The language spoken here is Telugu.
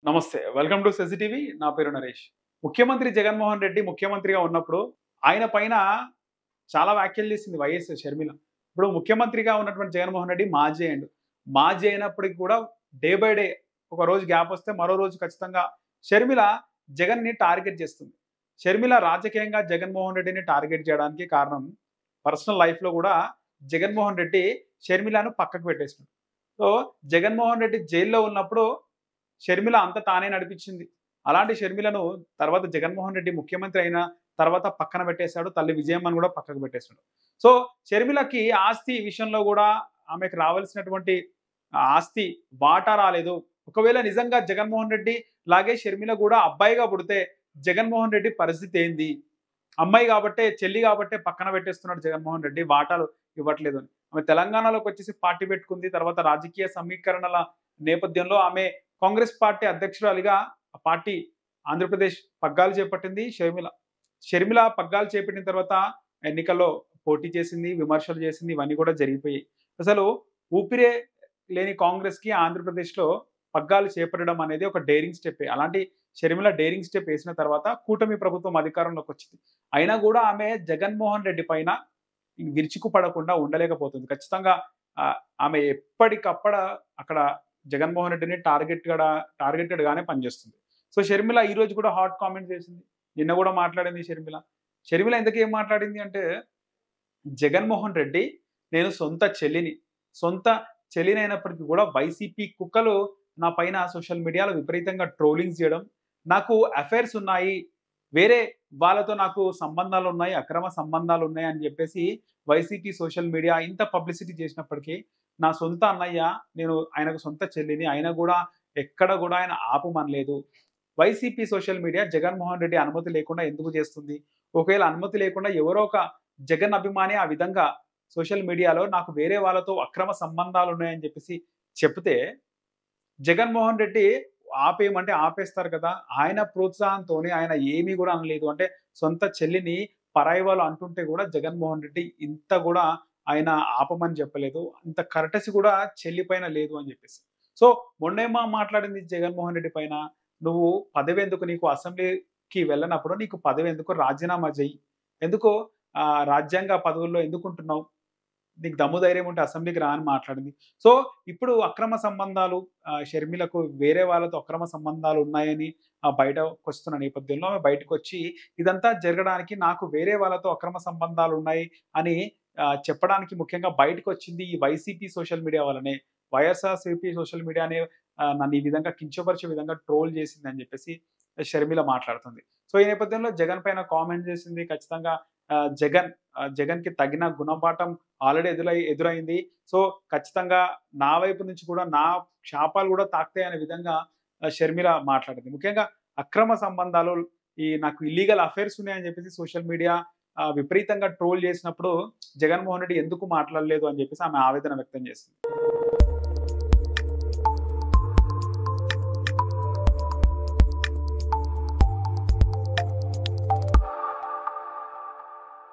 నమస్తే వెల్కమ్ టు సెసి టీవీ నా పేరు నరేష్ ముఖ్యమంత్రి జగన్మోహన్ రెడ్డి ముఖ్యమంత్రిగా ఉన్నప్పుడు ఆయన పైన చాలా వ్యాఖ్యలు చేసింది వైఎస్ షర్మిల ఇప్పుడు ముఖ్యమంత్రిగా ఉన్నటువంటి జగన్మోహన్ రెడ్డి మాజీ అయ్యండు మాజీ అయినప్పటికీ కూడా డే బై డే ఒక రోజు గ్యాప్ వస్తే మరో రోజు ఖచ్చితంగా షర్మిల జగన్ని టార్గెట్ చేస్తుంది షర్మిల రాజకీయంగా జగన్మోహన్ రెడ్డిని టార్గెట్ చేయడానికి కారణం పర్సనల్ లైఫ్లో కూడా జగన్మోహన్ రెడ్డి షర్మిలను పక్కకు పెట్టేసినాడు సో జగన్మోహన్ రెడ్డి జైల్లో ఉన్నప్పుడు షర్మిల అంత తానే నడిపించింది అలాంటి షర్మిలను తర్వాత జగన్మోహన్ రెడ్డి ముఖ్యమంత్రి అయిన తర్వాత పక్కన పెట్టేశాడు తల్లి విజయమ్మని కూడా పక్కకు పెట్టేశాడు సో షర్మిలకి ఆస్తి విషయంలో కూడా ఆమెకు రావాల్సినటువంటి ఆస్తి వాటా రాలేదు ఒకవేళ నిజంగా జగన్మోహన్ రెడ్డి లాగే షర్మిల కూడా అబ్బాయిగా పుడితే జగన్మోహన్ రెడ్డి పరిస్థితి ఏంది అమ్మాయి కాబట్టే చెల్లి కాబట్టే పక్కన పెట్టేస్తున్నాడు జగన్మోహన్ రెడ్డి వాటాలు ఇవ్వట్లేదు అని ఆమె తెలంగాణలోకి వచ్చేసి పార్టీ పెట్టుకుంది తర్వాత రాజకీయ సమీకరణల నేపథ్యంలో ఆమె కాంగ్రెస్ పార్టీ అధ్యక్షురాలిగా ఆ పార్టీ ఆంధ్రప్రదేశ్ పగ్గాలు చేపట్టింది షర్మిల షర్మిల పగ్గాలు చేపట్టిన తర్వాత ఎన్నికల్లో పోటీ చేసింది విమర్శలు చేసింది ఇవన్నీ కూడా జరిగిపోయాయి అసలు ఊపిరే లేని కాంగ్రెస్కి ఆంధ్రప్రదేశ్లో పగ్గాలు చేపట్టడం అనేది ఒక డేరింగ్ స్టెప్ అలాంటి షర్మిల డేరింగ్ స్టెప్ వేసిన తర్వాత కూటమి ప్రభుత్వం అధికారంలోకి వచ్చింది అయినా కూడా ఆమె జగన్మోహన్ రెడ్డి పైన విరుచుకు పడకుండా ఉండలేకపోతుంది ఖచ్చితంగా ఆ, ఆమె ఎప్పటికక్కడ అక్కడ జగన్మోహన్ రెడ్డిని టార్గెట్ గా టార్గెటెడ్ గానే పనిచేస్తుంది సో షర్మిల ఈ రోజు కూడా హాట్ కామెంట్ చేసింది నిన్న కూడా మాట్లాడింది షర్మిల షర్మిల ఎందుకు ఏం మాట్లాడింది అంటే జగన్మోహన్ రెడ్డి నేను సొంత చెల్లిని సొంత చెల్లినైనప్పటికీ కూడా వైసీపీ కుక్కలు నా పైన సోషల్ మీడియాలో విపరీతంగా ట్రోలింగ్స్ చేయడం నాకు అఫైర్స్ ఉన్నాయి వేరే వాళ్ళతో నాకు సంబంధాలు ఉన్నాయి అక్రమ సంబంధాలు ఉన్నాయి అని చెప్పేసి వైసీపీ సోషల్ మీడియా ఇంత పబ్లిసిటీ చేసినప్పటికీ నా సొంత అన్నయ్య నేను ఆయనకు సొంత చెల్లిని అయినా కూడా ఎక్కడ కూడా ఆయన ఆపమనలేదు వైసీపీ సోషల్ మీడియా జగన్మోహన్ రెడ్డి అనుమతి లేకుండా ఎందుకు చేస్తుంది ఒకవేళ అనుమతి లేకుండా ఎవరో ఒక జగన్ అభిమాని ఆ విధంగా సోషల్ మీడియాలో నాకు వేరే వాళ్ళతో అక్రమ సంబంధాలు ఉన్నాయని చెప్పేసి చెప్తే జగన్మోహన్ రెడ్డి ఆపేయమంటే ఆపేస్తారు కదా ఆయన ప్రోత్సాహంతోనే ఆయన ఏమీ కూడా అనలేదు అంటే సొంత చెల్లిని పరాయి వాళ్ళు అంటుంటే కూడా జగన్మోహన్ రెడ్డి ఇంత కూడా ఆయన ఆపమని చెప్పలేదు అంత కరటసి కూడా చెల్లి పైన లేదు అని చెప్పేసి సో మొన్నేమో మాట్లాడింది జగన్మోహన్ రెడ్డి పైన నువ్వు పదవి ఎందుకు నీకు అసెంబ్లీకి వెళ్ళినప్పుడు నీకు పదవి ఎందుకు రాజీనామా చెయ్యి ఎందుకు ఆ, రాజ్యాంగ పదవుల్లో ఎందుకు ఉంటున్నావు నీకు దమ్ము ధైర్యం ఉంటే అసెంబ్లీకి రా అని మాట్లాడింది సో ఇప్పుడు అక్రమ సంబంధాలు ఆ, షర్మిలకు వేరే వాళ్ళతో అక్రమ సంబంధాలు ఉన్నాయని ఆ, బయటకు వస్తున్న నేపథ్యంలో ఆమె బయటకు వచ్చి ఇదంతా జరగడానికి నాకు వేరే వాళ్ళతో అక్రమ సంబంధాలు ఉన్నాయి అని ఆ, చెప్పడానికి ముఖ్యంగా బయటకు వచ్చింది ఈ వైసీపీ సోషల్ మీడియా వల్లనే వైఎస్ఆర్సీపీ సోషల్ మీడియానే ఆ, నన్ను ఈ విధంగా కించపరిచే విధంగా ట్రోల్ చేసింది అని చెప్పేసి షర్మిల మాట్లాడుతుంది సో ఈ నేపథ్యంలో జగన్ పైన కామెంట్ చేసింది ఖచ్చితంగా ఆ, జగన్ ఆ, జగన్ కి తగిన గుణపాఠం ఆల్రెడీ ఎదురై ఎదురైంది సో ఖచ్చితంగా నా వైపు నుంచి కూడా నా శాపాలు కూడా తాకుతాయి అనే విధంగా ఆ, షర్మిల మాట్లాడింది ముఖ్యంగా అక్రమ సంబంధాలు ఈ నాకు ఇల్లీగల్ అఫైర్స్ ఉన్నాయని చెప్పేసి సోషల్ మీడియా విపరీతంగా ట్రోల్ చేసినప్పుడు జగన్మోహన్ రెడ్డి ఎందుకు మాట్లాడలేదు అని చెప్పేసి ఆమె ఆవేదన వ్యక్తం చేసింది